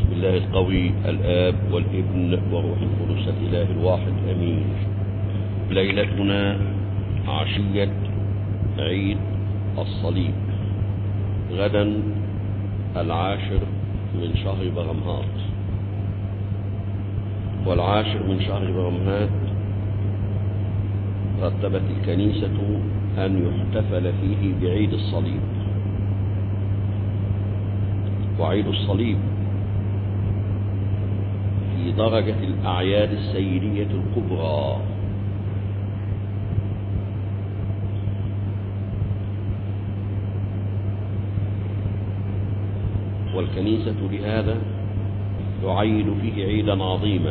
بسم الله القوي الآب والابن وروح القدس الإله الواحد أمين ليلتنا عشية عيد الصليب غدا العاشر من شهر برمهات والعاشر من شهر برمهات رتبت الكنيسة أن يحتفل فيه بعيد الصليب وعيد الصليب في درجة الأعياد السيرية الكبرى والكنيسة لهذا تعيد فيه عيدا عظيما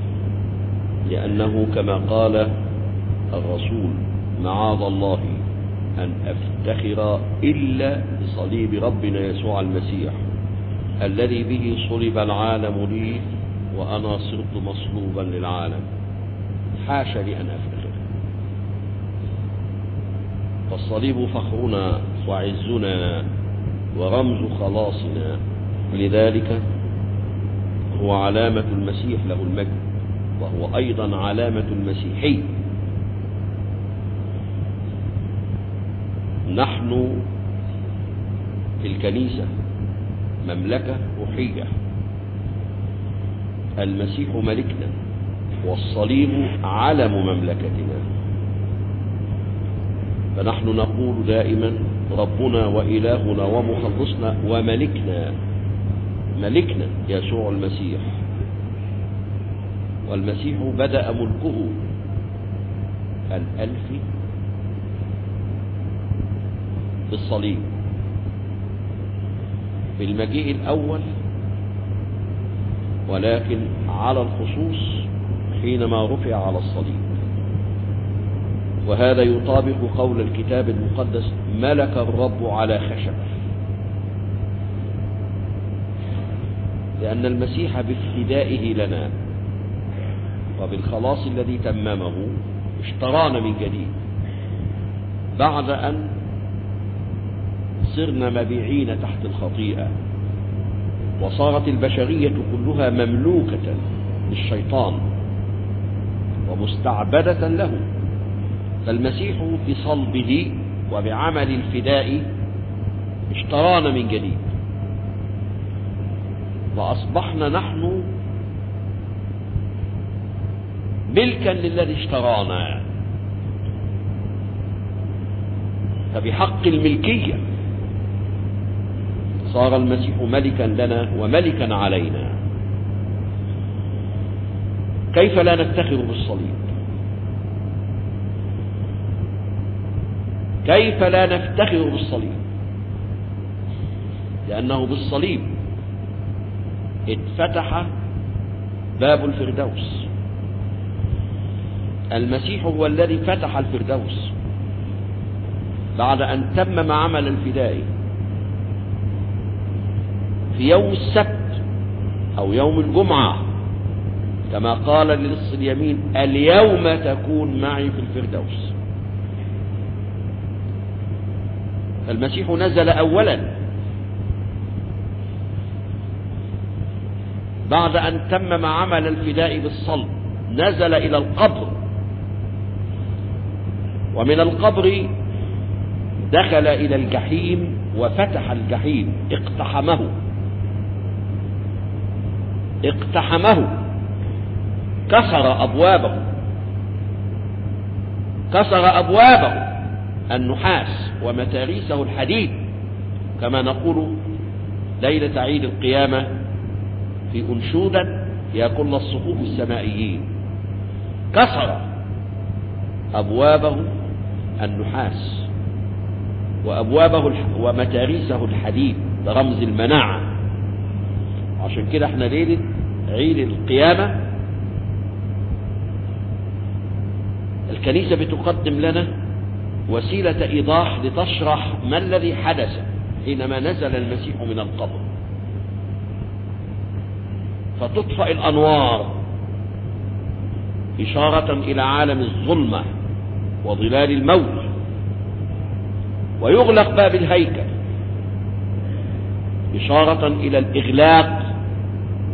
لأنه كما قال الرسول معاذ الله أن أفتخر إلا بصليب ربنا يسوع المسيح الذي به صلب العالم لي وأنا صرت مصلوبا للعالم حاش لي أن أفتخر فالصليب فخرنا وعزنا ورمز خلاصنا لذلك هو علامة المسيح له المجد وهو أيضا علامة المسيحي نحن في الكنيسة مملكة روحية المسيح ملكنا والصليب علم مملكتنا فنحن نقول دائما ربنا وإلهنا ومخلصنا وملكنا ملكنا يسوع المسيح والمسيح بدأ ملكه الألف بالصليب بالمجيء الأول ولكن على الخصوص حينما رفع على الصليب وهذا يطابق قول الكتاب المقدس ملك الرب على خشبه لأن المسيح بافتدائه لنا وبالخلاص الذي تممه اشترانا من جديد بعد أن صرنا مبيعين تحت الخطيئة وصارت البشرية كلها مملوكة للشيطان ومستعبدة له فالمسيح بصلبه وبعمل الفداء اشترانا من جديد وأصبحنا نحن ملكا للذي اشترانا فبحق الملكية صار المسيح ملكا لنا وملكا علينا كيف لا نفتخر بالصليب كيف لا نفتخر بالصليب لأنه بالصليب اتفتح باب الفردوس المسيح هو الذي فتح الفردوس بعد أن تمم عمل الفداء في يوم السبت أو يوم الجمعة كما قال للص اليمين اليوم تكون معي في الفردوس فالمسيح نزل أولا بعد أن تمم عمل الفداء بالصلب نزل إلى القبر ومن القبر دخل إلى الجحيم وفتح الجحيم اقتحمه اقتحمه كسر أبوابه كسر أبوابه النحاس ومتاريسه الحديد كما نقول ليلة عيد القيامة في أنشودا يا كل الصفوف السمائيين كسر أبوابه النحاس وأبوابه ومتاريسه الحديد برمز المناعة عشان كده احنا ليلة عيد القيامة الكنيسة بتقدم لنا وسيلة إيضاح لتشرح ما الذي حدث حينما نزل المسيح من القبر فتطفأ الأنوار إشارة إلى عالم الظلمة وظلال الموت ويغلق باب الهيكل إشارة إلى الإغلاق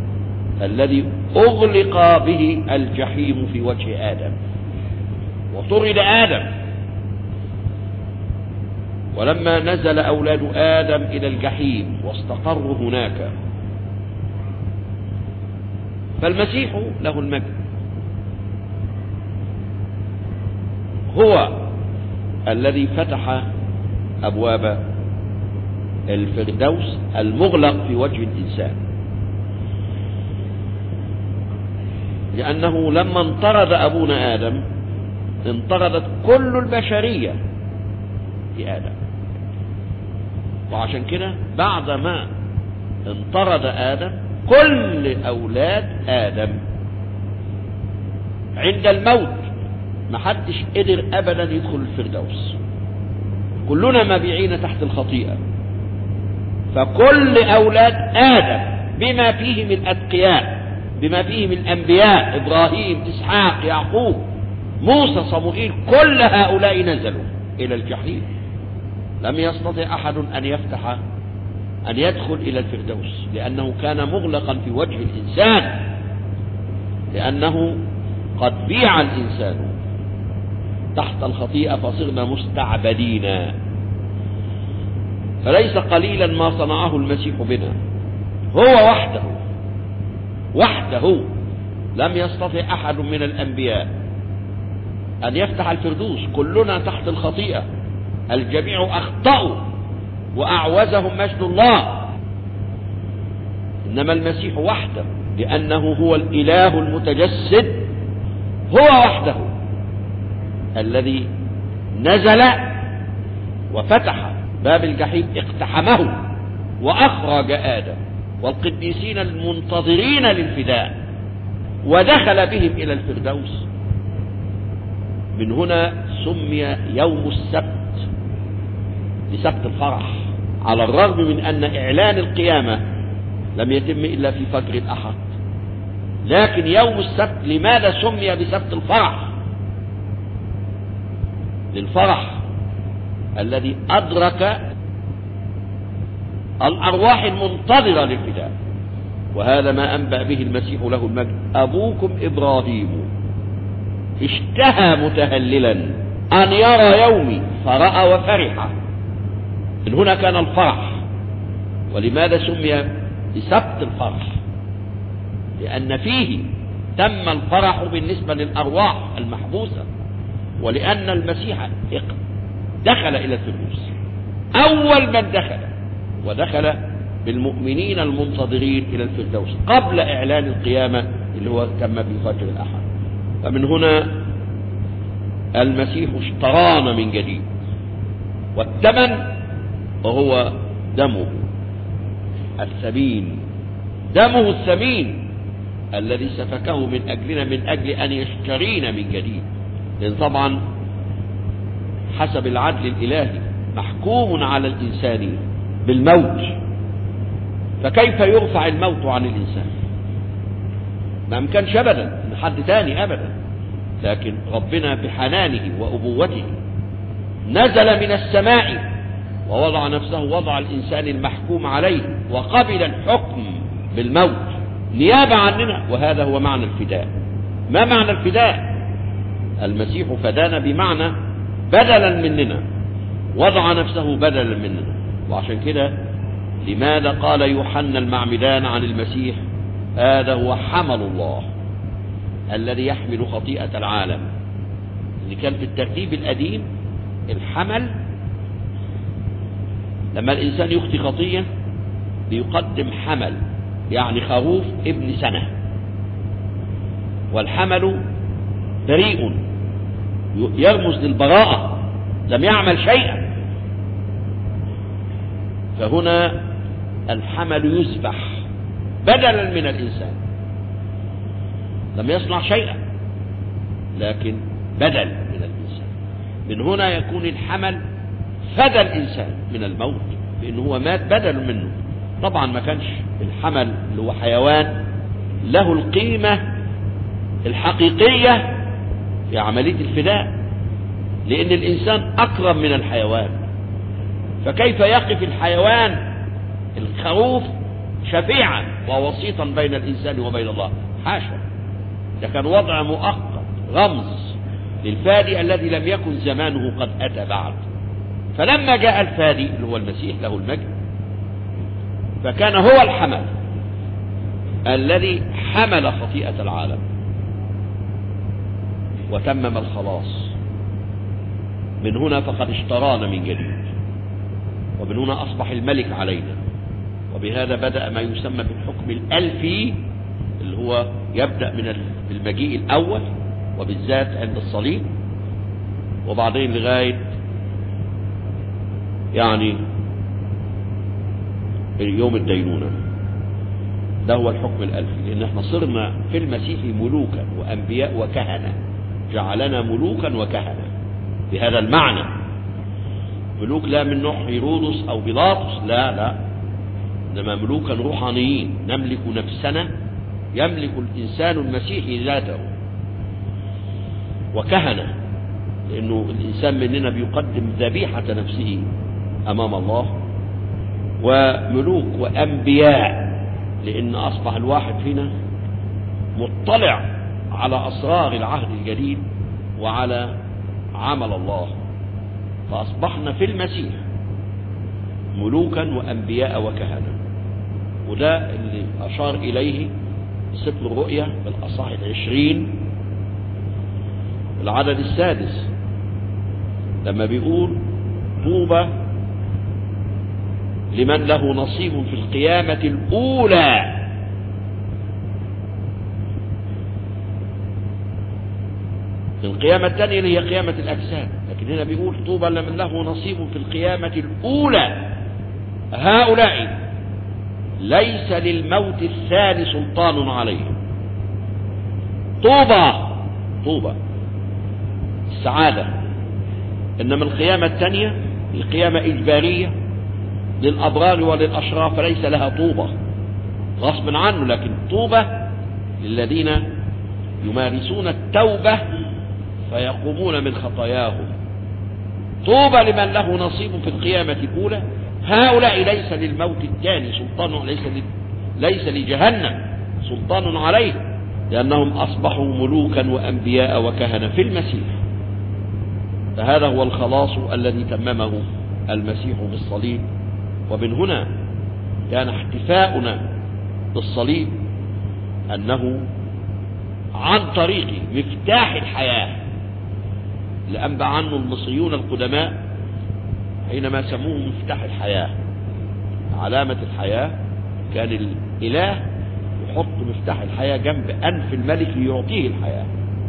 الذي أغلق به الجحيم في وجه آدم وطرد آدم ولما نزل أولاد آدم إلى الجحيم واستقروا هناك فالمسيح له المجد هو الذي فتح أبواب الفردوس المغلق في وجه الإنسان لأنه لما انطرد أبونا آدم انطردت كل البشرية في آدم وعشان كده بعد ما انطرد آدم كل أولاد آدم عند الموت ما حدش قدر أبدا يدخل الفردوس كلنا مبيعين تحت الخطيئة فكل أولاد آدم بما فيه من أتقياء بما فيه من أنبياء إبراهيم إسحاق يعقوب موسى صموئيل كل هؤلاء نزلوا إلى الجحيم لم يستطع أحد أن يفتح أن يدخل إلى الفردوس لأنه كان مغلقا في وجه الإنسان لأنه قد بيع الإنسان تحت الخطيئة فصرنا مستعبدين فليس قليلا ما صنعه المسيح بنا هو وحده وحده لم يستطع أحد من الأنبياء أن يفتح الفردوس كلنا تحت الخطيئة الجميع أخطأوا وأعوزهم مجد الله إنما المسيح وحده لأنه هو الإله المتجسد هو وحده الذي نزل وفتح باب الجحيم اقتحمه وأخرج آدم والقديسين المنتظرين للفداء ودخل بهم إلى الفردوس من هنا سمي يوم السبت لسبت الفرح على الرغم من أن إعلان القيامة لم يتم إلا في فجر الأحد لكن يوم السبت لماذا سمي بسبت الفرح للفرح الذي أدرك الأرواح المنتظرة للفداء وهذا ما أنبأ به المسيح له المجد أبوكم إبراهيم اشتهى متهللا أن يرى يومي فرأى وفرح من هنا كان الفرح ولماذا سمي بسبت الفرح لأن فيه تم الفرح بالنسبة للأرواح المحبوسة ولأن المسيح دخل إلى الفردوس أول من دخل ودخل بالمؤمنين المنتظرين إلى الفردوس قبل إعلان القيامة اللي هو تم في فجر الأحد فمن هنا المسيح اشترانا من جديد والثمن وهو دمه الثمين دمه الثمين الذي سفكه من أجلنا من أجل أن يشترينا من جديد لأن طبعا حسب العدل الإلهي محكوم على الإنسان بالموت فكيف يرفع الموت عن الإنسان ما أمكنش أبدا من حد تاني أبدا لكن ربنا بحنانه وأبوته نزل من السماء ووضع نفسه وضع الإنسان المحكوم عليه وقبل الحكم بالموت نيابة عننا وهذا هو معنى الفداء ما معنى الفداء المسيح فدانا بمعنى بدلا مننا وضع نفسه بدلا مننا وعشان كده لماذا قال يوحنا المعمدان عن المسيح هذا هو حمل الله الذي يحمل خطيئة العالم اللي كان في الترتيب القديم الحمل لما الإنسان يخطي خطية بيقدم حمل يعني خروف ابن سنة والحمل بريء يرمز للبراءة لم يعمل شيئا فهنا الحمل يذبح بدلا من الإنسان لم يصنع شيئا لكن بدل من الإنسان من هنا يكون الحمل فدى الإنسان من الموت لأنه هو مات بدل منه طبعا ما كانش الحمل اللي هو حيوان له القيمة الحقيقية في عملية الفداء لأن الإنسان أكرم من الحيوان فكيف يقف الحيوان الخروف شفيعا ووسيطا بين الإنسان وبين الله حاشا ده كان وضع مؤقت رمز للفادي الذي لم يكن زمانه قد أتى بعد فلما جاء الفادي اللي هو المسيح له المجد فكان هو الحمل الذي حمل خطيئة العالم وتمم الخلاص من هنا فقد اشترانا من جديد ومن هنا أصبح الملك علينا وبهذا بدأ ما يسمى بالحكم الألفي اللي هو يبدأ من المجيء الأول وبالذات عند الصليب وبعدين لغاية يعني يوم الدينونة ده هو الحكم الألفي لأن احنا صرنا في المسيح ملوكا وأنبياء وكهنة جعلنا ملوكا وكهنة بهذا المعنى ملوك لا من نوع هيرودس أو بيلاطس لا لا إنما ملوكا روحانيين نملك نفسنا يملك الإنسان المسيحي ذاته وكهنة لأنه الإنسان مننا بيقدم ذبيحة نفسه أمام الله وملوك وأنبياء لأن أصبح الواحد فينا مطلع على أسرار العهد الجديد وعلى عمل الله فأصبحنا في المسيح ملوكا وأنبياء وكهنة وده اللي أشار إليه سفر الرؤيا بالأصح العشرين العدد السادس لما بيقول طوبى لمن له نصيب في القيامة الأولى القيامة الثانية اللي هي قيامة الأجساد لكن هنا بيقول طوبى لمن له نصيب في القيامة الأولى هؤلاء ليس للموت الثاني سلطان عليهم طوبى طوبى السعادة إنما القيامة الثانية القيامة إجبارية للأبرار وللأشرار فليس لها طوبة غصب عنه لكن طوبة للذين يمارسون التوبة فيقومون من خطاياهم طوبى لمن له نصيب في القيامة الأولى هؤلاء ليس للموت الثاني سلطان ليس ليس لجهنم سلطان عليه لأنهم أصبحوا ملوكا وأنبياء وكهنة في المسيح فهذا هو الخلاص الذي تممه المسيح بالصليب ومن هنا كان احتفاؤنا بالصليب أنه عن طريق مفتاح الحياة لأنبأ عنه المصريون القدماء حينما سموه مفتاح الحياة علامة الحياة كان الإله يحط مفتاح الحياة جنب أنف الملك ليعطيه الحياة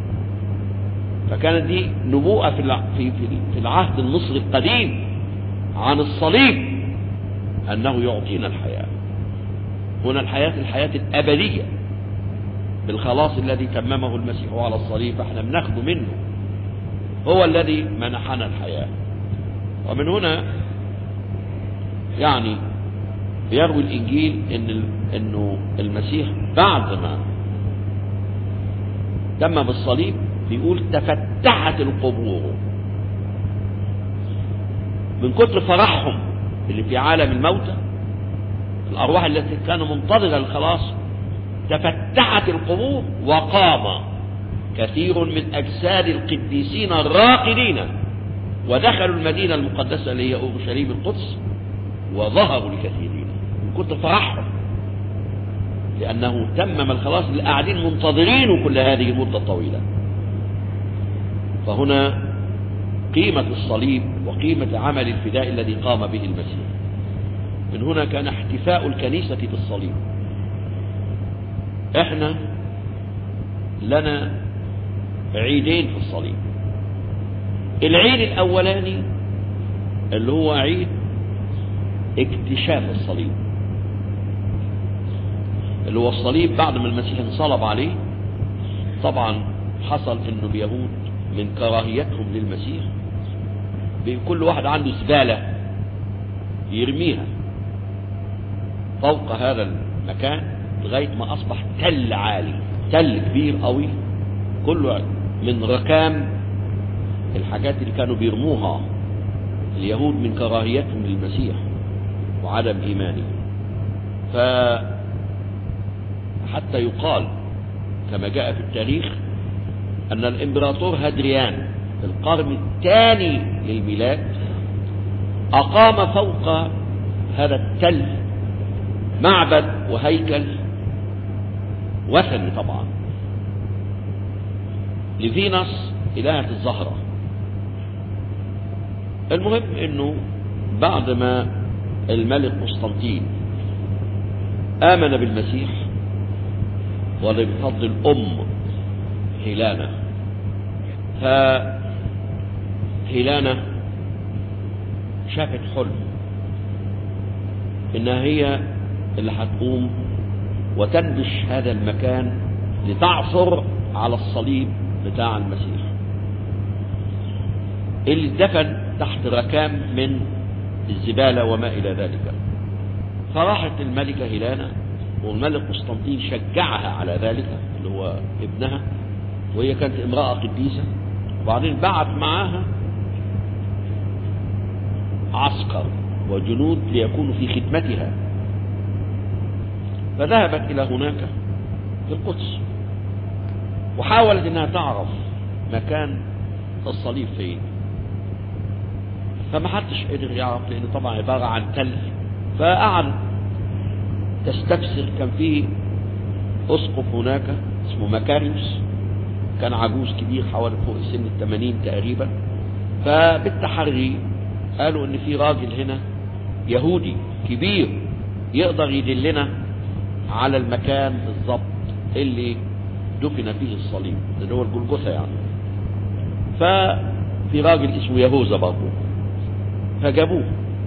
فكانت دي نبوءة في في العهد المصري القديم عن الصليب أنه يعطينا الحياة هنا الحياة الحياة الأبدية بالخلاص الذي تممه المسيح على الصليب فاحنا بناخده منه هو الذي منحنا الحياة ومن هنا يعني يروي الإنجيل إن إنه المسيح بعد ما تم بالصليب بيقول تفتحت القبور من كتر فرحهم اللي في عالم الموتى الأرواح التي كانوا منتظرة الخلاص تفتحت القبور وقام كثير من أجساد القديسين الراقدين ودخلوا المدينة المقدسة اللي هي أورشليم القدس وظهروا لكثيرين من كتر فرحهم لأنه تمم الخلاص اللي قاعدين منتظرينه كل هذه المدة الطويلة فهنا قيمة الصليب وقيمة عمل الفداء الذي قام به المسيح من هنا كان احتفاء الكنيسة بالصليب احنا لنا عيدين في الصليب العيد الاولاني اللي هو عيد اكتشاف الصليب اللي هو الصليب بعد ما المسيح انصلب عليه طبعا حصل انه اليهود من كراهيتهم للمسيح كل واحد عنده زبالة يرميها فوق هذا المكان لغاية ما أصبح تل عالي تل كبير قوي كله من ركام الحاجات اللي كانوا بيرموها اليهود من كراهيتهم للمسيح وعدم إيمانه فحتى يقال كما جاء في التاريخ أن الإمبراطور هادريان في القرن الثاني للميلاد أقام فوق هذا التل معبد وهيكل وثني طبعا لفينوس إلهة الزهرة المهم انه بعد ما الملك قسطنطين آمن بالمسيح وبفضل الأم هيلانا فهيلانا شافت حلم إنها هي اللي هتقوم وتنبش هذا المكان لتعثر على الصليب بتاع المسيح اللي اتدفن تحت ركام من الزبالة وما إلى ذلك فراحت الملكة هيلانا والملك قسطنطين شجعها على ذلك اللي هو ابنها وهي كانت امرأة قديسة وبعدين بعت معاها عسكر وجنود ليكونوا في خدمتها فذهبت إلى هناك في القدس وحاولت انها تعرف مكان الصليب فين فما حدش قدر يعرف لان طبعا عبارة عن تل فقعد تستفسر كان في اسقف هناك اسمه مكاريوس كان عجوز كبير حوالي فوق سن الثمانين تقريبا فبالتحري قالوا ان في راجل هنا يهودي كبير يقدر يدلنا على المكان بالظبط اللي دفن فيه الصليب اللي هو الجلجثة يعني ففي راجل اسمه يهوذا برضه فجابوه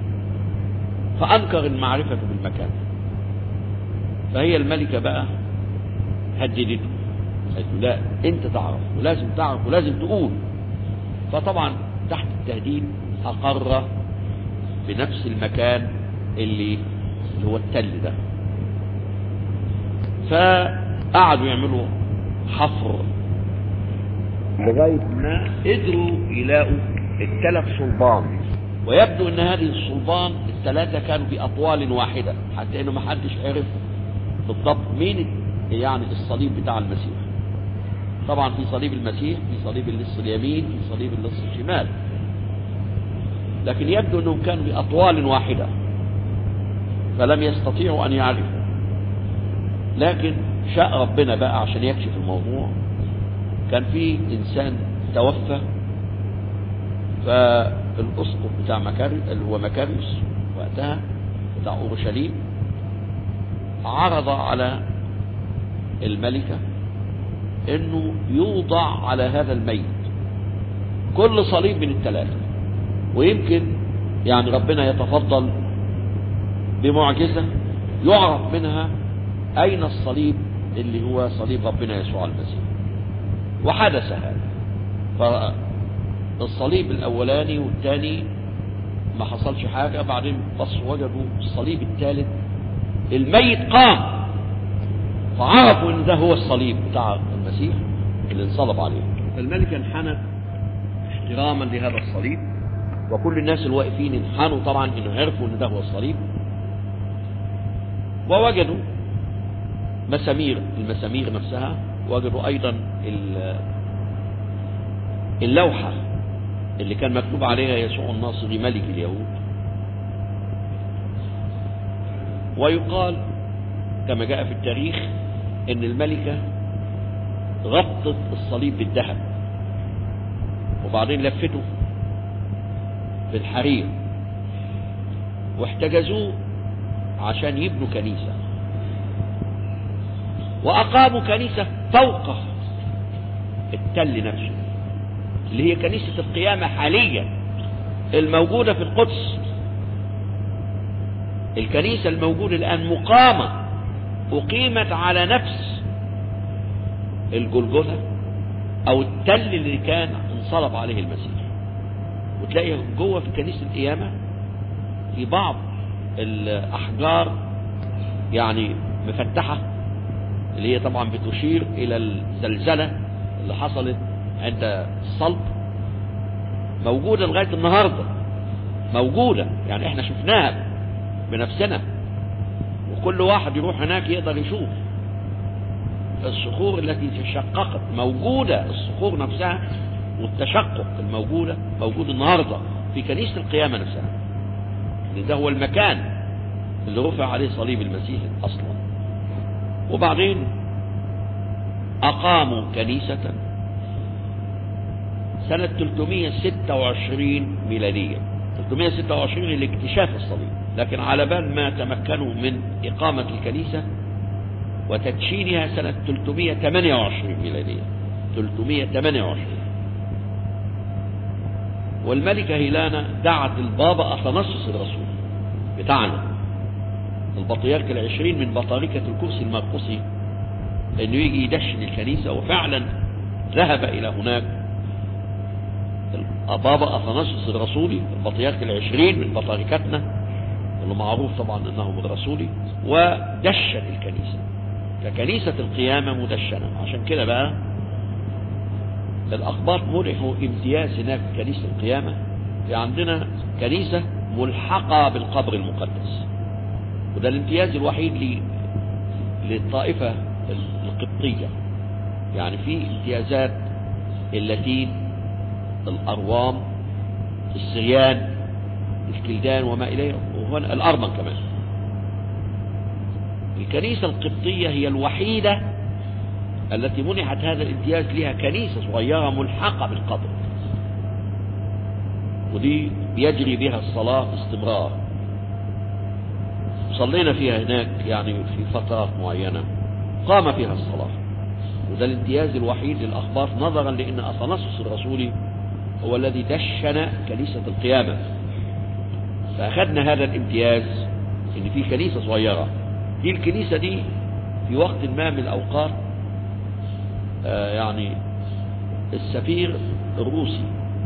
فأنكر المعرفة بالمكان فهي الملكة بقى هددته قالت له لا انت تعرف ولازم تعرف ولازم تقول فطبعا تحت التهديد أقر بنفس المكان اللي اللي هو التل ده فقعدوا يعملوا حفر لغاية ما قدروا يلاقوا الثلاث صلبان ويبدو ان هذه الصلبان الثلاثة كانوا بأطوال واحدة حتى انه ما حدش عرف بالضبط مين يعني الصليب بتاع المسيح طبعا في صليب المسيح في صليب اللص اليمين في صليب اللص الشمال لكن يبدو انهم كانوا بأطوال واحدة فلم يستطيعوا ان يعرفوا لكن شاء ربنا بقى عشان يكشف الموضوع كان في انسان توفى فالاسقف بتاع مكاري اللي هو مكاريوس وقتها بتاع اورشليم عرض على الملكة انه يوضع على هذا الميت كل صليب من الثلاثة ويمكن يعني ربنا يتفضل بمعجزة يعرف منها أين الصليب اللي هو صليب ربنا يسوع المسيح وحدث هذا فالصليب الأولاني والثاني ما حصلش حاجة بعدين بصوا وجدوا الصليب الثالث الميت قام فعرفوا ان ده هو الصليب بتاع المسيح اللي انصلب عليه فالملكة انحنت احتراما لهذا الصليب وكل الناس الواقفين انحنوا طبعا انه عرفوا ان ده هو الصليب ووجدوا مسامير المسامير نفسها وجدوا ايضا اللوحة اللي كان مكتوب عليها يسوع الناصري ملك اليهود ويقال كما جاء في التاريخ ان الملكة غطت الصليب بالذهب وبعدين لفته بالحرير واحتجزوه عشان يبنوا كنيسة وأقاموا كنيسة فوق التل نفسه اللي هي كنيسة القيامة حاليا الموجودة في القدس الكنيسة الموجودة الآن مقامة أقيمت على نفس الجلجثة أو التل اللي كان انصلب عليه المسيح وتلاقي جوه في كنيسة القيامة في بعض الأحجار يعني مفتحة اللي هي طبعا بتشير إلى الزلزلة اللي حصلت عند الصلب موجودة لغاية النهاردة موجودة يعني احنا شفناها بنفسنا وكل واحد يروح هناك يقدر يشوف الصخور التي تشققت موجودة الصخور نفسها والتشقق الموجودة موجود النهاردة في كنيسة القيامة نفسها لأن ده هو المكان اللي رفع عليه صليب المسيح أصلا وبعدين أقاموا كنيسة سنة 326 ميلادية 326 لاكتشاف الصليب لكن على بال ما تمكنوا من إقامة الكنيسة وتدشينها سنة 328 ميلادية 328 والملكة هيلانا دعت البابا أثناسوس الرسول بتاعنا البطريرك العشرين من بطاركة الكرسي المرقسي انه يجي يدشن الكنيسة وفعلا ذهب الى هناك البابا اثناسوس الرسولي البطريرك العشرين من بطاركتنا اللي معروف طبعا انه الرسولي ودشن الكنيسة ككنيسة القيامة مدشنة عشان كده بقى الأخبار منحوا امتياز هناك في كنيسة القيامة في عندنا كنيسة ملحقة بالقبر المقدس وده الامتياز الوحيد ل... للطائفة القبطية يعني في امتيازات اللاتين الأروام السريان الكلدان وما إليه وهنا الأرمن كمان الكنيسة القبطية هي الوحيدة التي منحت هذا الامتياز لها كنيسة صغيرة ملحقة بالقبر ودي بيجري بها الصلاة باستمرار صلينا فيها هناك يعني في فترات معينة قام فيها الصلاة وده الامتياز الوحيد للأخبار نظرا لأن أثناسوس الرسولي هو الذي دشن كنيسة القيامة فأخذنا هذا الامتياز إن في كنيسة صغيرة دي الكنيسة دي في وقت ما من الأوقات آه يعني السفير الروسي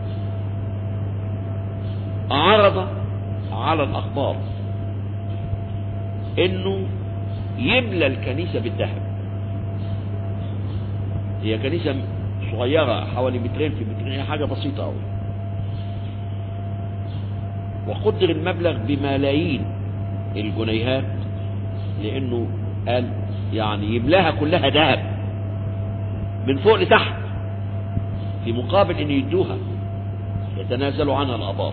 عرض على الأخبار انه يملى الكنيسة بالذهب هي كنيسة صغيرة حوالي مترين في مترين هي حاجة بسيطة أوي وقدر المبلغ بملايين الجنيهات لأنه قال يعني يملاها كلها ذهب من فوق لتحت في مقابل ان يدوها يتنازلوا عنها الاباط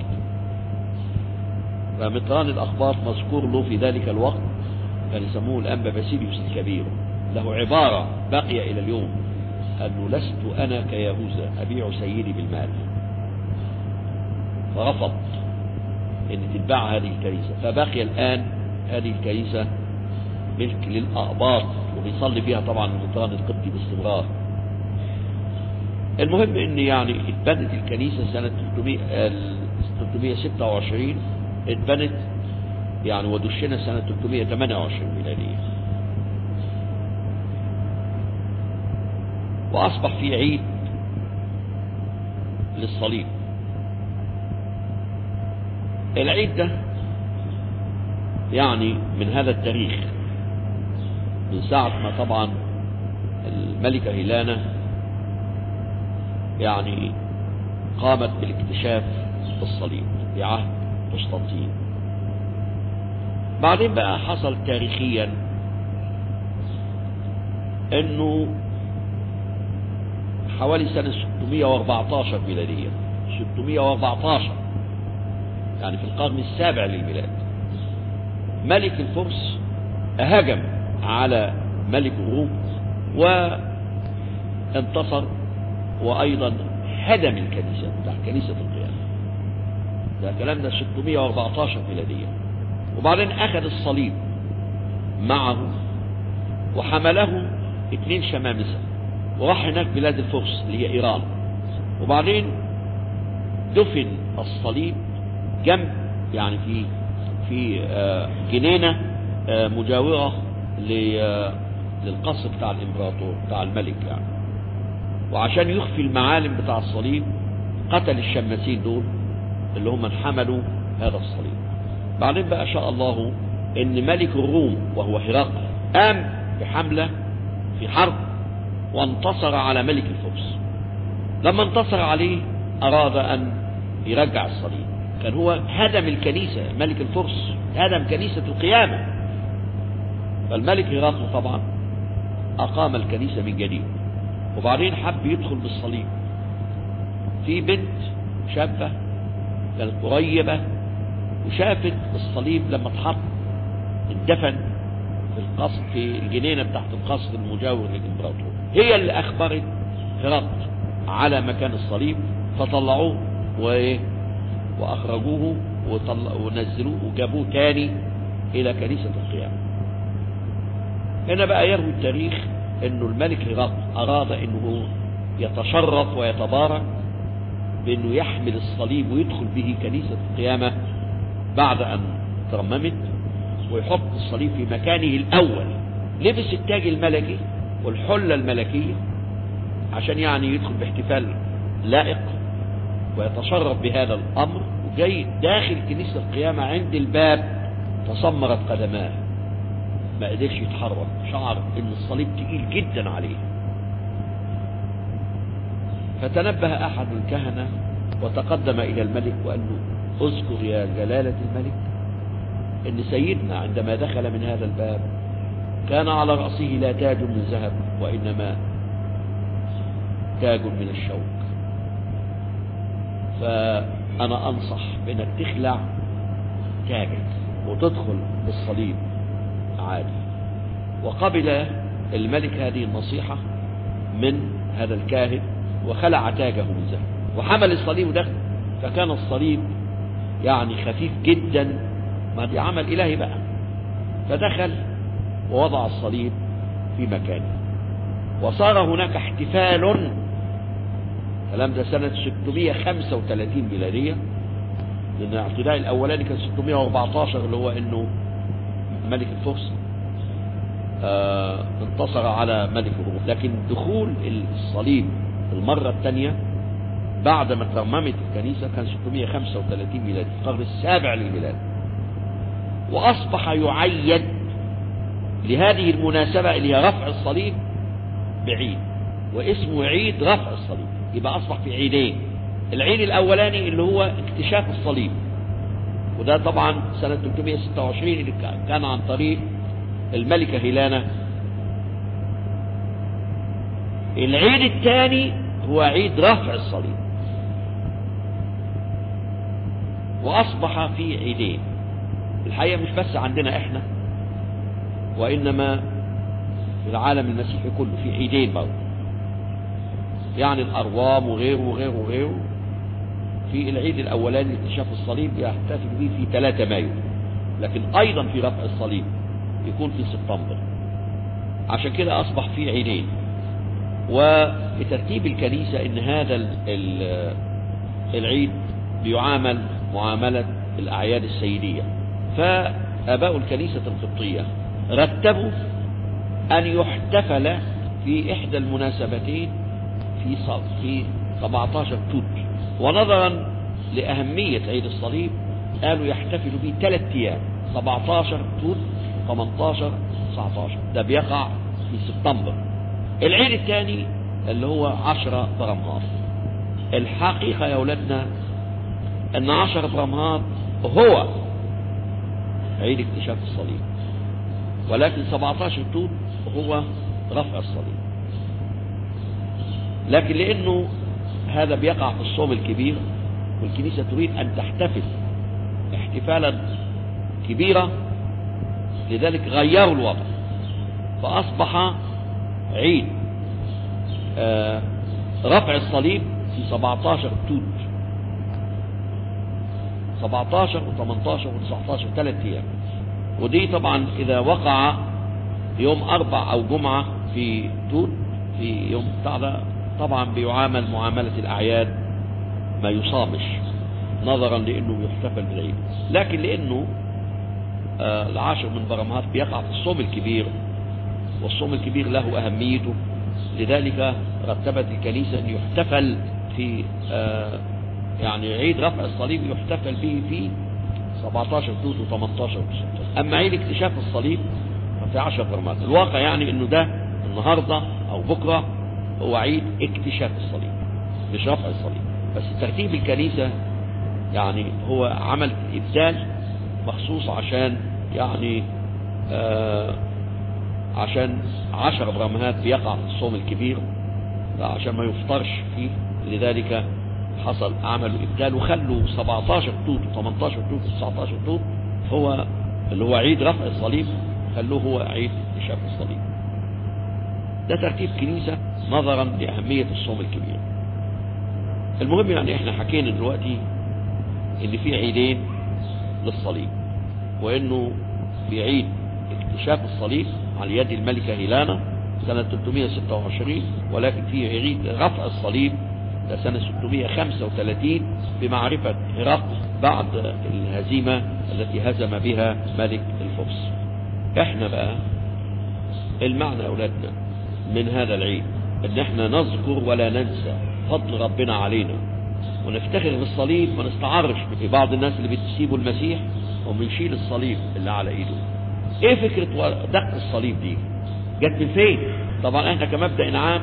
فمطران الاخبار مذكور له في ذلك الوقت كان يسموه الانبا باسيليوس الكبير له عباره باقيه الى اليوم انه لست انا كيهوذا ابيع سيدي بالمال فرفض ان تتباع هذه الكنيسه فبقي الان هذه الكنيسه ملك للاقباط وبيصلي فيها طبعا المطران القبطي باستمرار المهم ان يعني اتبنت الكنيسة سنة 300 326 اتبنت يعني ودشنا سنة 328 ميلادية واصبح في عيد للصليب العيد ده يعني من هذا التاريخ من ساعة ما طبعا الملكة هيلانا يعني قامت بالاكتشاف الصليب في عهد قسطنطين بعدين بقى حصل تاريخيا انه حوالي سنة 614 ميلادية 614 يعني في القرن السابع للميلاد ملك الفرس هجم على ملك الروم وانتصر وايضا هدم الكنيسة بتاع كنيسة القيامة ده الكلام ده 614 ميلادية وبعدين اخذ الصليب معه وحمله اثنين شمامسة وراح هناك بلاد الفرس اللي هي ايران وبعدين دفن الصليب جنب يعني في في جنينة مجاورة للقصر بتاع الامبراطور بتاع الملك يعني وعشان يخفي المعالم بتاع الصليب قتل الشماسين دول اللي هم حملوا هذا الصليب بعدين بقى شاء الله ان ملك الروم وهو هرقل قام بحملة في حرب وانتصر على ملك الفرس لما انتصر عليه اراد ان يرجع الصليب كان هو هدم الكنيسة ملك الفرس هدم كنيسة القيامة فالملك هرقل طبعا أقام الكنيسة من جديد وبعدين حب يدخل بالصليب في بنت شابة كانت قريبة وشافت الصليب لما اتحط اتدفن في القصر في الجنينة بتاعت القصر المجاور للإمبراطور هي اللي أخبرت هرقل على مكان الصليب فطلعوه وإيه وأخرجوه وطلع ونزلوه وجابوه تاني إلى كنيسة القيامة هنا بقى يروي التاريخ انه الملك هرقل اراد انه يتشرف ويتبارك بانه يحمل الصليب ويدخل به كنيسة القيامة بعد ان ترممت ويحط الصليب في مكانه الاول لبس التاج الملكي والحلة الملكية عشان يعني يدخل باحتفال لائق ويتشرف بهذا الامر وجاي داخل كنيسة القيامة عند الباب تسمرت قدماه ما قدرش يتحرك شعر ان الصليب تقيل جدا عليه فتنبه احد الكهنة وتقدم الى الملك وقال له اذكر يا جلالة الملك ان سيدنا عندما دخل من هذا الباب كان على رأسه لا تاج من ذهب وانما تاج من الشوك فانا انصح بانك تخلع تاجك وتدخل بالصليب عادي وقبل الملك هذه النصيحة من هذا الكاهن وخلع تاجه من ذهب وحمل الصليب ودخل فكان الصليب يعني خفيف جدا ما دي عمل إلهي بقى فدخل ووضع الصليب في مكانه وصار هناك احتفال الكلام ده سنة 635 ميلادية لأن الاعتداء الأولاني كان 614 اللي هو إنه ملك الفرس آه انتصر على ملك الروم لكن دخول الصليب المرة الثانية بعد ما ترممت الكنيسة كان 635 ميلادي في القرن السابع للميلاد وأصبح يعيد لهذه المناسبة اللي هي رفع الصليب بعيد واسمه عيد رفع الصليب يبقى أصبح في عيدين العيد الأولاني اللي هو اكتشاف الصليب وده طبعا سنة 326 اللي كان عن طريق الملكة هيلانا العيد الثاني هو عيد رفع الصليب وأصبح في عيدين الحقيقة مش بس عندنا احنا وإنما في العالم المسيحي كله في عيدين برضه يعني الأروام وغيره وغيره وغيره في العيد الأولاني اكتشاف الصليب يحتفل به في 3 مايو لكن أيضا في رفع الصليب يكون في سبتمبر عشان كده أصبح في عيدين وبترتيب الكنيسة إن هذا ال ال العيد بيعامل معاملة الأعياد السيدية فآباء الكنيسة القبطية رتبوا أن يحتفل في إحدى المناسبتين في في 17 توت ونظرا لأهمية عيد الصليب قالوا يحتفل به ثلاث أيام 17 توت 18 19 ده بيقع في سبتمبر العيد الثاني اللي هو 10 برمهات الحقيقة يا أولادنا أن 10 برمهات هو عيد اكتشاف الصليب ولكن 17 توت هو رفع الصليب لكن لأنه هذا بيقع في الصوم الكبير والكنيسة تريد أن تحتفل احتفالا كبيرا لذلك غيروا الوضع فأصبح عيد آه رفع الصليب في 17 توت 17 و18 و19 ثلاث ايام ودي طبعا اذا وقع يوم اربع او جمعة في توت في يوم بتاع ده طبعا بيعامل معاملة الاعياد ما يصامش نظرا لانه يحتفل بالعيد لكن لانه آه العاشر من برمهات بيقع في الصوم الكبير والصوم الكبير له اهميته لذلك رتبت الكنيسة ان يحتفل في آه يعني عيد رفع الصليب يحتفل به في 17 توت و18 و16 اما عيد اكتشاف الصليب ففي 10 برمات الواقع يعني انه ده النهاردة او بكرة هو عيد اكتشاف الصليب مش رفع الصليب بس ترتيب الكنيسة يعني هو عمل ابدال مخصوص عشان يعني آه عشان عشر برمهات بيقع في الصوم الكبير عشان ما يفطرش فيه لذلك حصل عملوا ابدال وخلوا 17 توت و18 توت و19 توت هو اللي هو عيد رفع الصليب خلوه هو عيد شاف الصليب ده ترتيب كنيسة نظرا لأهمية الصوم الكبير المهم يعني احنا حكينا دلوقتي ان في عيدين للصليب وانه في عيد اكتشاف الصليب على يد الملكة هيلانا سنة 326 ولكن في عيد رفع الصليب ده سنة 635 بمعرفة هرقل بعد الهزيمة التي هزم بها ملك الفرس احنا بقى المعنى اولادنا من هذا العيد ان احنا نذكر ولا ننسى فضل ربنا علينا ونفتخر بالصليب ما نستعرش في بعض الناس اللي بتسيبوا المسيح وبنشيل الصليب اللي على ايده ايه فكرة دق الصليب دي جت من فين طبعا احنا كمبدأ عام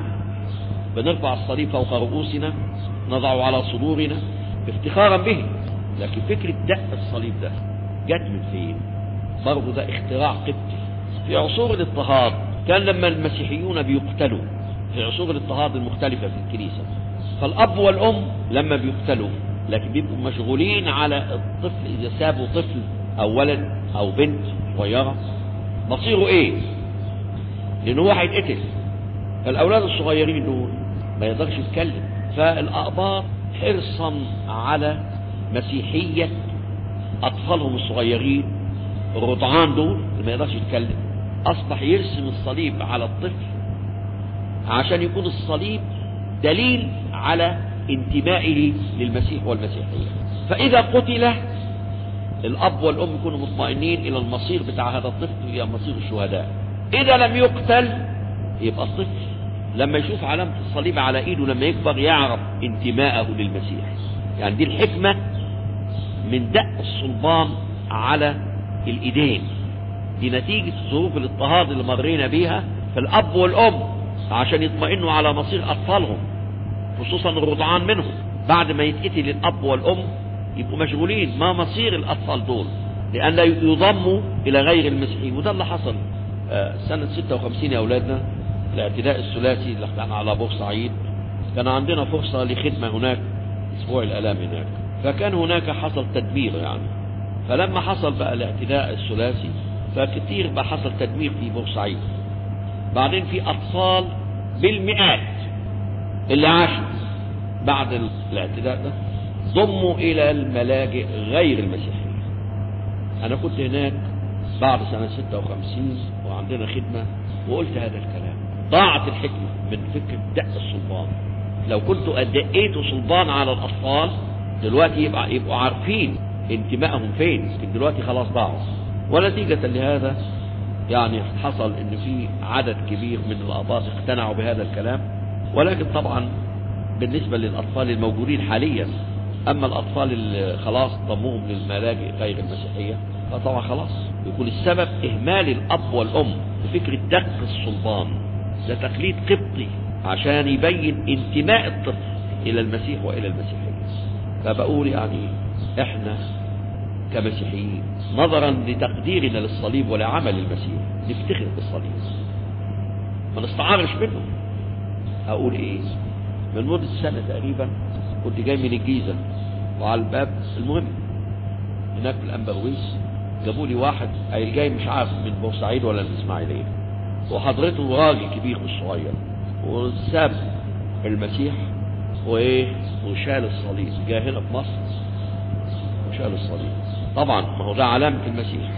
بنرفع الصليب فوق رؤوسنا نضعه على صدورنا افتخارا به لكن فكرة دق الصليب ده جت من فين برضه ده اختراع قبطي في عصور الاضطهاد كان لما المسيحيون بيقتلوا في عصور الاضطهاد المختلفة في الكنيسة فالأب والأم لما بيقتلوا لكن بيبقوا مشغولين على الطفل إذا سابوا طفل أو ولد أو بنت صغيرة مصيره إيه؟ لأنه هو هيتقتل فالأولاد الصغيرين دول ما يقدرش يتكلم فالأقباط حرصا على مسيحية أطفالهم الصغيرين الرضعان دول اللي ما يقدرش يتكلم أصبح يرسم الصليب على الطفل عشان يكون الصليب دليل على انتمائه للمسيح والمسيحية فإذا قتل الأب والأم يكونوا مطمئنين إلى المصير بتاع هذا الطفل إلى مصير الشهداء إذا لم يقتل يبقى الطفل لما يشوف علامة الصليب على إيده لما يكبر يعرف انتماءه للمسيح يعني دي الحكمة من دق الصلبان على الإيدين دي نتيجة ظروف الاضطهاد اللي مرينا بيها فالأب والأم عشان يطمئنوا على مصير أطفالهم خصوصا الرضعان منهم بعد ما يتقتل الأب والأم يبقوا مشغولين ما مصير الأطفال دول لأن لا يضموا إلى غير المسيحيين وده اللي حصل آه سنة 56 يا أولادنا الاعتداء الثلاثي اللي كان على بورسعيد كان عندنا فرصة لخدمة هناك أسبوع الآلام هناك فكان هناك حصل تدمير يعني فلما حصل بقى الاعتداء الثلاثي فكتير بقى حصل تدمير في بورسعيد بعدين في أطفال بالمئات اللي عاشوا بعد الاعتداء ده ضموا إلى الملاجئ غير المسيحية أنا كنت هناك بعد سنة 56 وعندنا خدمة وقلت هذا الكلام ضاعت الحكمة من فكرة دق الصلبان لو كنت دقيت صلبان على الأطفال دلوقتي يبقى يبقوا عارفين انتمائهم فين لكن دلوقتي خلاص ضاعوا ونتيجة لهذا يعني حصل ان في عدد كبير من الاباط اقتنعوا بهذا الكلام ولكن طبعا بالنسبة للاطفال الموجودين حاليا اما الاطفال اللي خلاص ضموهم للملاجئ غير المسيحية فطبعا خلاص يكون السبب اهمال الاب والام بفكرة دق الصلبان ده تقليد قبطي عشان يبين انتماء الطفل الى المسيح والى المسيحية فبقول يعني احنا كمسيحيين نظرا لتقديرنا للصليب ولعمل المسيح نفتخر بالصليب ما نستعارش منه اقول ايه من مدة سنة تقريبا كنت جاي من الجيزة وعلى الباب المهم هناك في الأنبرويس جابوا لي واحد قايل جاي مش عارف من بورسعيد ولا من الإسماعيلية وحضرته راجل كبير مش صغير وساب المسيح وايه وشال الصليب جاء هنا في مصر وشال الصليب طبعا ما هو ده علامة المسيح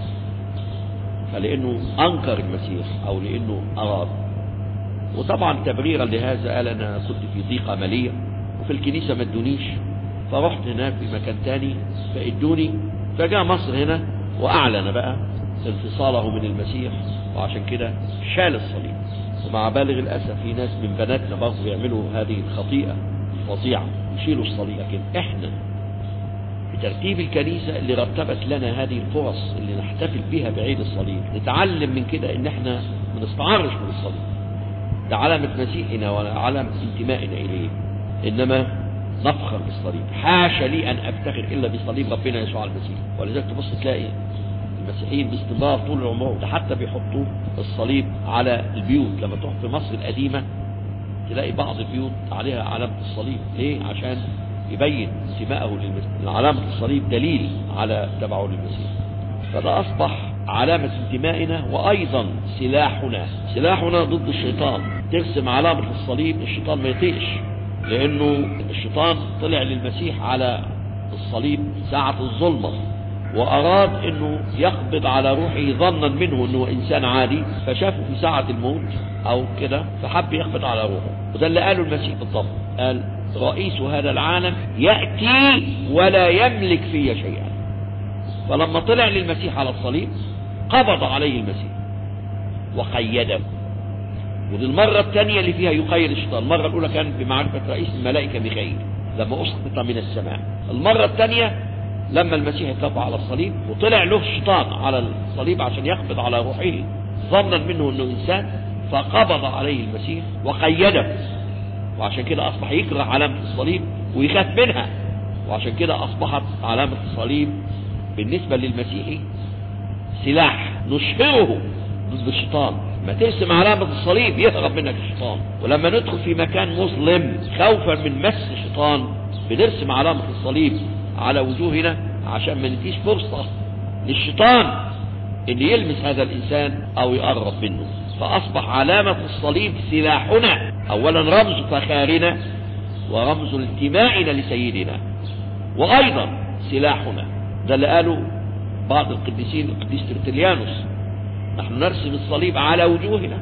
فلأنه أنكر المسيح أو لأنه أراد وطبعا تبريرا لهذا قال أنا كنت في ضيقة مالية وفي الكنيسة ما ادونيش فرحت هناك في مكان تاني فادوني فجاء مصر هنا وأعلن بقى انفصاله من المسيح وعشان كده شال الصليب ومع بالغ الأسف في ناس من بناتنا برضه يعملوا هذه الخطيئة الفظيعة يشيلوا الصليب لكن احنا بترتيب الكنيسة اللي رتبت لنا هذه الفرص اللي نحتفل بها بعيد الصليب نتعلم من كده ان احنا ما نستعرش من الصليب ده علامة مسيحنا وعلامة انتمائنا إليه إنما نفخر بالصليب حاشا لي أن أفتخر إلا بصليب ربنا يسوع المسيح ولذلك تبص تلاقي المسيحيين باستمرار طول العمر ده حتى بيحطوا الصليب على البيوت لما تروح في مصر القديمة تلاقي بعض البيوت عليها علامة الصليب ليه عشان يبين انتمائه للمسيح علامة الصليب دليل على تبعه للمسيح فده أصبح علامة انتمائنا وأيضا سلاحنا سلاحنا ضد الشيطان ترسم علامة الصليب الشيطان ما يطيقش لأنه الشيطان طلع للمسيح على الصليب ساعة الظلمة وأراد أنه يقبض على روحه ظنا منه أنه إنسان عادي فشافه في ساعة الموت أو كده فحب يقبض على روحه وده اللي قاله المسيح بالضبط قال رئيس هذا العالم يأتي ولا يملك في شيئا فلما طلع للمسيح على الصليب قبض عليه المسيح وقيده ودي المرة الثانية اللي فيها يقيد الشيطان المرة الأولى كانت بمعرفة رئيس الملائكة ميخائيل لما أسقط من السماء المرة الثانية لما المسيح اترفع على الصليب وطلع له الشيطان على الصليب عشان يقبض على روحه ظنا منه انه انسان فقبض عليه المسيح وقيده وعشان كده اصبح يكره علامة الصليب ويخاف منها وعشان كده اصبحت علامة الصليب بالنسبة للمسيحي سلاح نشهره ضد الشيطان ما ترسم علامة الصليب يهرب منك الشيطان ولما ندخل في مكان مظلم خوفا من مس الشيطان بنرسم علامة الصليب على وجوهنا عشان ما نديش فرصة للشيطان ان يلمس هذا الانسان او يقرب منه فاصبح علامة الصليب سلاحنا اولا رمز فخارنا ورمز انتمائنا لسيدنا وايضا سلاحنا ده اللي قاله بعض القديسين القديس ترتليانوس نحن نرسم الصليب على وجوهنا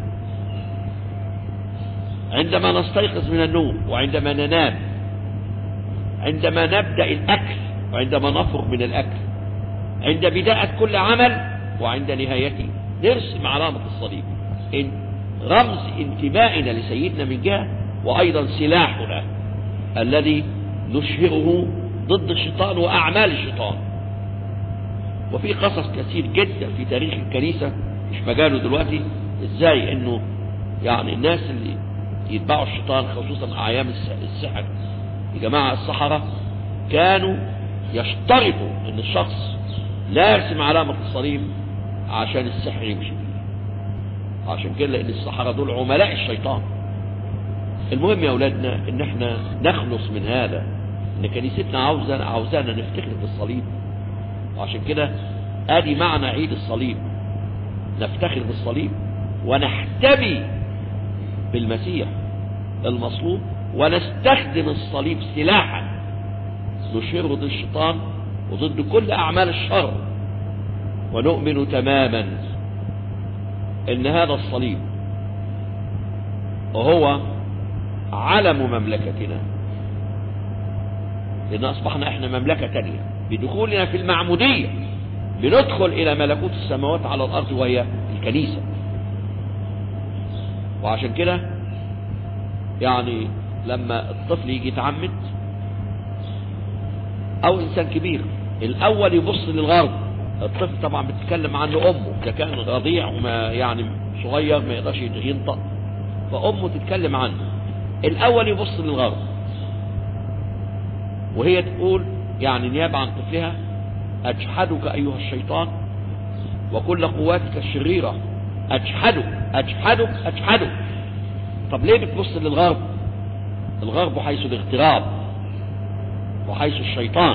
عندما نستيقظ من النوم وعندما ننام عندما نبدأ الأكل وعندما نفرغ من الأكل عند بداية كل عمل وعند نهايته نرسم علامة الصليب إن رمز انتمائنا لسيدنا من جهة وأيضا سلاحنا الذي نشهره ضد الشيطان وأعمال الشيطان وفي قصص كثير جدا في تاريخ الكنيسة مش مجاله دلوقتي ازاي انه يعني الناس اللي يتبعوا الشيطان خصوصا ايام السحر الجماعة السحرة كانوا يشترطوا ان الشخص لا يرسم علامة الصليب عشان السحر يمشي عشان كده لان السحرة دول عملاء الشيطان المهم يا اولادنا ان احنا نخلص من هذا ان كنيستنا عاوزانا عاوزانا نفتخر بالصليب وعشان كده ادي معنى عيد الصليب نفتخر بالصليب ونحتمي بالمسيح المصلوب ونستخدم الصليب سلاحا نشير ضد الشيطان وضد كل اعمال الشر ونؤمن تماما ان هذا الصليب وهو علم مملكتنا لان اصبحنا احنا مملكة تانية بدخولنا في المعمودية بندخل الى ملكوت السماوات على الارض وهي الكنيسة وعشان كده يعني لما الطفل يجي يتعمد او انسان كبير الاول يبص للغرب الطفل طبعا بتتكلم عنه امه اذا كان رضيع وما يعني صغير ما يقدرش ينطق فامه تتكلم عنه الاول يبص للغرب وهي تقول يعني نيابة عن طفلها أجحدك أيها الشيطان وكل قواتك الشريرة أجحدك أجحدك أجحدك طب ليه بتبص للغرب الغرب حيث الاغتراب وحيث الشيطان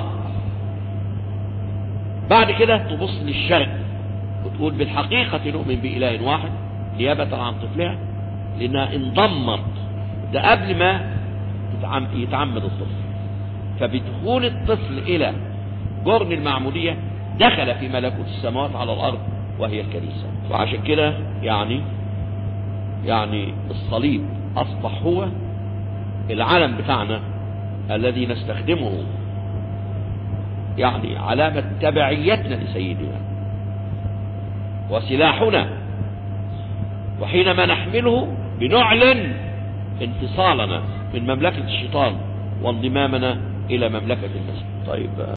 بعد كده تبص للشرق وتقول بالحقيقة نؤمن بإله واحد نيابة عن طفلها لأنها انضمت ده قبل ما يتعمد الطفل فبدخول الطفل إلى جرن المعمودية دخل في ملكوت السماوات على الأرض وهي الكنيسة وعشان كده يعني يعني الصليب أصبح هو العلم بتاعنا الذي نستخدمه يعني علامة تبعيتنا لسيدنا وسلاحنا وحينما نحمله بنعلن انفصالنا من مملكة الشيطان وانضمامنا إلى مملكة المسيح طيب